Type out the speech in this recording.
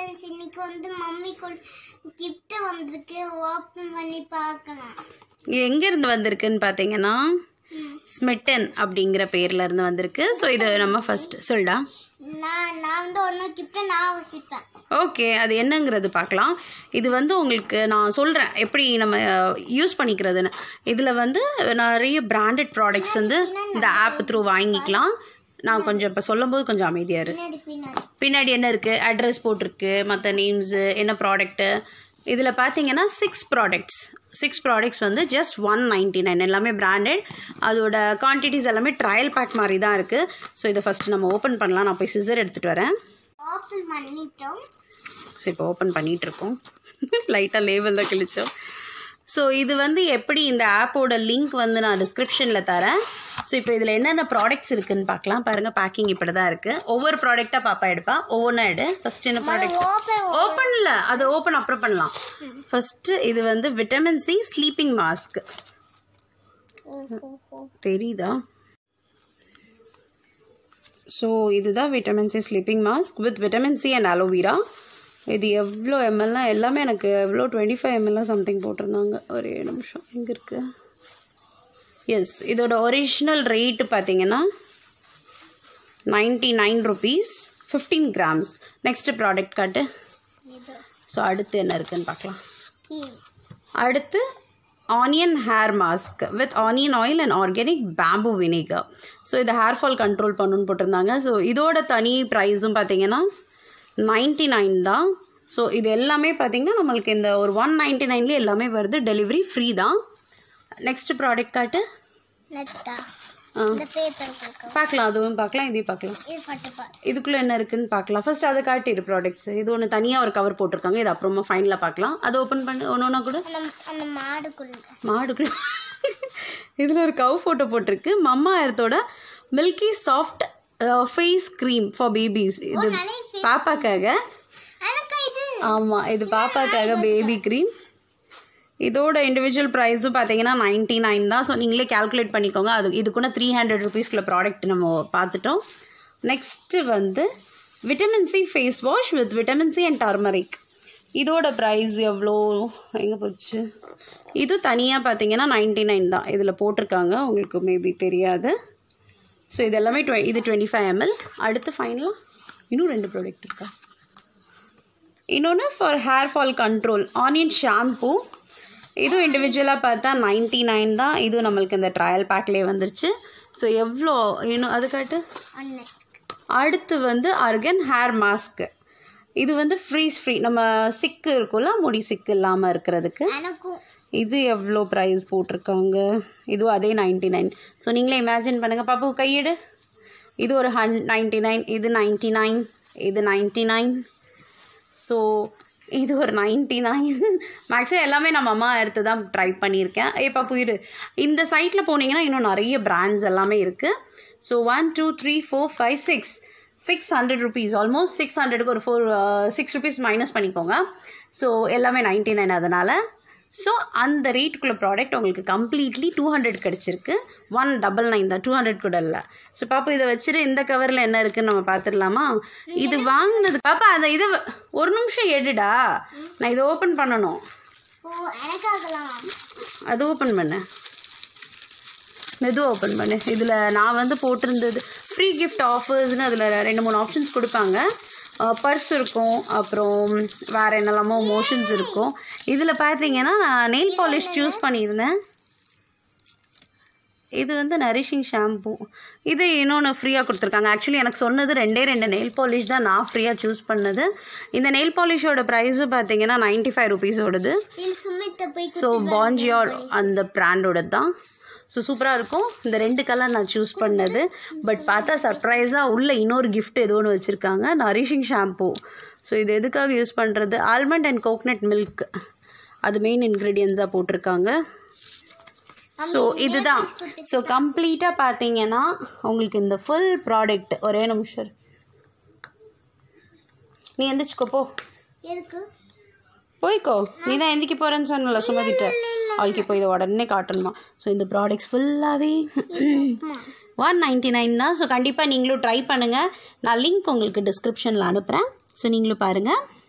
Friends இன்னைக்கு வந்து mummy gift வந்திருக்கு ஓப்பன் பண்ணி பார்க்கலாம் இது எங்கேருந்து வந்திருக்குன்னு பார்த்தீங்கன்னா ம். ஸ்மிட்டன் அப்படிங்கிற பேர்ல இருந்து வந்திருக்கு ஸோ இது நம்ம ஃபர்ஸ்ட் சொல்டா நான் நான் வந்து ஒன்றும் கிஃப்ட்டை நான் வசிப்பேன் ஓகே அது என்னங்கிறது பார்க்கலாம் இது வந்து உங்களுக்கு நான் சொல்கிறேன் எப்படி நம்ம யூஸ் பண்ணிக்கிறதுன்னு இதில் வந்து நிறைய பிராண்டட் ப்ராடக்ட்ஸ் வந்து இந்த ஆப் த்ரூ வாங்கிக்கலாம் நான் கொஞ்சம் இப்போ சொல்லும்போது கொஞ்சம் அமைதியாக இரு பின்னாடி பின்னாடி பின்னாடி என்ன இருக்குது அட்ரஸ் போட்டிருக்கு மற்ற நேம்ஸு என்ன ப்ராடக்ட்டு இதில் பார்த்தீங்கன்னா சிக்ஸ் ப்ராடக்ட்ஸ் சிக்ஸ் ப்ராடக்ட்ஸ் வந்து ஜஸ்ட் ஒன் நைன்ட்டி நைன் எல்லாமே பிராண்டட் அதோட குவான்டிட்டிஸ் எல்லாமே ட்ரையல் பேக் மாதிரி தான் இருக்குது ஸோ இதை ஃபஸ்ட்டு நம்ம ஓப்பன் பண்ணலாம் நான் போய் சிசர் எடுத்துகிட்டு வரேன் ஓப்பன் பண்ணிட்டோம் ஸோ இப்போ ஓப்பன் பண்ணிகிட்டு இருக்கோம் லைட்டாக லேபிள் தான் கிழிச்சோம் ஸோ இது வந்து எப்படி இந்த ஆப்போட லிங்க் வந்து நான் டிஸ்கிரிப்ஷனில் தரேன் ஸோ இப்போ இதில் என்னென்ன ப்ராடக்ட்ஸ் இருக்குன்னு பார்க்கலாம் பாருங்கள் பேக்கிங் இப்படி தான் இருக்குது ஒவ்வொரு ப்ராடக்டாக பாப்பா எடுப்பா ஒவ்வொன்றா எடு ஃபஸ்ட் என்ன ப்ராடக்ட் ஓப்பன் ஓப்பன் இல்லை அது ஓப்பன் அப்புறம் பண்ணலாம் ஃபஸ்ட்டு இது வந்து விட்டமின் சி ஸ்லீப்பிங் மாஸ்க் தெரியுதா ஸோ இதுதான் vitamin C sleeping mask with vitamin C and aloe vera இது எவ்வளோ எம்எல்லாம் எல்லாமே எனக்கு எவ்வளோ டுவெண்ட்டி ஃபைவ் எம்எல்லாம் சம்திங் போட்டிருந்தாங்க ஒரே நிமிஷம் எங்கே இருக்கு எஸ் இதோட ஒரிஜினல் ரேட்டு பார்த்தீங்கன்னா ninety nine rupees fifteen grams next product காட்டு இது ஸோ அடுத்து என்ன இருக்குன்னு பார்க்கலாம் கீழ் அடுத்து onion hair mask with onion oil and organic bamboo vinegar so இதை ஹேர் ஃபால் கண்ட்ரோல் பண்ணுன்னு போட்டிருந்தாங்க ஸோ இதோட தனி ப்ரைஸும் பார்த்தீங்கன்னா நைன்ட்டி நைன் தான் ஸோ இது எல்லாமே பார்த்தீங்கன்னா நம்மளுக்கு இந்த ஒரு ஒன் நைன்ட்டி நைன்லேயே எல்லாமே வருது டெலிவரி ஃப்ரீ தான் நெக்ஸ்ட் ப்ராடக்ட் காட்டு நெட்டா ஆ இந்த பேப்பர் கொடுக்க பார்க்கலாம் அதுவும் பார்க்கலாம் இதையும் பார்க்கலாம் இது பட்டு பாரு இதுக்குள்ளே என்ன இருக்குன்னு பார்க்கலாம் ஃபர்ஸ்ட் அதை காட்டிடு ப்ராடக்ட்ஸ் இது ஒன்று தனியாக ஒரு கவர் போட்டிருக்காங்க இது அப்புறமா ஃபைனலாக பார்க்கலாம் அதை ஓப்பன் பண்ணி ஒன்று ஒன்றா கூட அந்த அந்த மாடுக்குள்ள மாடுக்குள்ள இதில் ஒரு கவ் ஃபோட்டோ போட்டிருக்கு மம்மா எர்த்தோட milky soft face cream for babies இது நிறைய பாப்பாக்காக எனக்கு இது ஆமாம் இது பாப்பாக்காக பேபி க்ரீம் இதோட இண்டிவிஜுவல் ப்ரைஸும் பார்த்தீங்கன்னா நைன்ட்டி நைன் தான் ஸோ நீங்களே கால்குலேட் பண்ணிக்கோங்க அது இதுக்குள்ள த்ரீ ஹண்ட்ரட் ருபீஸ்க்குள்ள ப்ராடக்ட் நம்ம பார்த்துட்டோம் நெக்ஸ்ட்டு வந்து vitamin C face wash with vitamin C and turmeric இதோட ப்ரைஸ் எவ்வளோ எங்கே போச்சு இது தனியாக பார்த்தீங்கன்னா நைன்ட்டி நைன் தான் இதில் போட்டிருக்காங்க உங்களுக்கு மேபி தெரியாது ஸோ இது எல்லாமே டுவெ இது டுவெண்ட்டி ஃபைவ் எம்எல் அடுத்து ஃபைனலாக இன்னும் ரெண்டு ப்ராடக்ட் இருக்கா இன்னொன்று for hair fall control onion shampoo இதுவும் இண்டிவிஜுவலாக பார்த்தா நைன்ட்டி நைன் தான் இதுவும் நம்மளுக்கு இந்த ட்ரையல் பேக்லேயே வந்துருச்சு ஸோ எவ்வளோ இன்னும் அது காட்டு அண்ணன் அடுத்து வந்து அர்கன் ஹேர் மாஸ்க்கு இது வந்து ஃப்ரீஸ் ஃப்ரீ நம்ம சிக்கு இருக்கும்ல முடி சிக்கு இல்லாமல் இருக்கிறதுக்கு எனக்கும் இது எவ்வளோ ப்ரைஸ் போட்டிருக்காங்க இதுவும் அதே நைன்ட்டி நைன் ஸோ நீங்களே இமேஜின் பண்ணுங்கள் பாப்பு கையெடு இது ஒரு ஹன் நைன்ட்டி நைன் இது நைன்ட்டி நைன் இது நைன்ட்டி நைன் ஸோ இது ஒரு நைன்ட்டி நைன் மேக்ஸிமம் எல்லாமே நம்ம அம்மா எடுத்து தான் ட்ரை பண்ணியிருக்கேன் ஏ பாப்பு இரு இந்த சைட்டில் போனீங்கன்னா இன்னும் நிறைய பிராண்ட்ஸ் எல்லாமே இருக்குது so one two three four five six six hundred rupees almost six ஹண்ட்ரடுக்கு ஒரு ஃபோர் சிக்ஸ் ருபீஸ் மைனஸ் பண்ணிக்கோங்க ஸோ எல்லாமே நைன்ட்டி நைன் அதனால் ஸோ அந்த ரேட்டுக்குள்ள ப்ராடக்ட் உங்களுக்கு கம்ப்ளீட்லி டூ ஹண்ட்ரட் கிடச்சிருக்கு ஒன் டபுள் நைன் தான் டூ ஹண்ட்ரட் கூட இல்லை ஸோ பாப்பா இதை வச்சுட்டு இந்த கவரில் என்ன இருக்குன்னு நம்ம பார்த்துடலாமா இது வாங்கினது பாப்பா அதை இதை வ- ஒரு நிமிஷம் எடுடா நான் இதை ஓப்பன் பண்ணணும் ஓ எனக்காகலாம் அது ஓப்பன் பண்ணு மெதுவாக ஓப்பன் பண்ணு இதில் நான் வந்து போட்டிருந்தது ஃப்ரீ கிஃப்ட் ஆஃபர்ஸ்னு அதில் ரெண்டு மூணு ஆப்ஷன்ஸ் கொடுப்பாங்க பர்ஸ் இருக்கும் அப்புறம் வேறு என்னெல்லாமோ மோஷன்ஸ் இருக்கும் இதில் பார்த்தீங்கன்னா நான் நெயில் பாலிஷ் சூஸ் பண்ணியிருந்தேன் இது வந்து நரிஷிங் ஷாம்பு இது இன்னொன்று ஃப்ரீயாக கொடுத்துருக்காங்க ஆக்சுவலி எனக்கு சொன்னது ரெண்டே ரெண்டு நெயில் பாலிஷ் தான் நான் ஃப்ரீயாக சூஸ் பண்ணது இந்த நெயில் பாலிஷோட ப்ரைஸும் பார்த்தீங்கன்னா நைன்ட்டி ஃபைவ் ருபீஸோடது இது சுமித்த போய் ஸோ பான்ஜியார் அந்த பிராண்டோட தான் ஸோ சூப்பராக இருக்கும் இந்த ரெண்டு கலர் நான் சூஸ் பண்ணது பட் பார்த்தா சர்ப்ரைஸாக உள்ள இன்னொரு gift ஏதோ ஒன்று வச்சுருக்காங்க நரிஷிங் ஷாம்பூ ஸோ இது எதுக்காக யூஸ் பண்ணுறது ஆல்மண்ட் அண்ட் கோக்னட் மில்க் அது மெயின் இன்க்ரீடியன்ஸாக போட்டிருக்காங்க ஸோ இதுதான் ஸோ கம்ப்ளீட்டாக பார்த்தீங்கன்னா உங்களுக்கு இந்த ஃபுல் ப்ராடக்ட் ஒரே நிமிஷம் இரு. நீ எந்திரிச்சுக்கோ போ எதுக்கு போய்க்கோ நீ தான் எந்திக்க போகிறேன்னு சொன்னல சுமதிட்ட அவளுக்கு இப்போ இதை உடனே காட்டணுமா ஸோ இந்த ப்ராடக்ட்ஸ் ஃபுல்லாகவே ஒன் நைன்ட்டி நைன் தான் ஸோ கண்டிப்பாக நீங்களும் ட்ரை பண்ணுங்கள் நான் லிங்க் உங்களுக்கு டிஸ்கிரிப்ஷனில் அனுப்புகிறேன் ஸோ நீங்களும் பாருங்கள்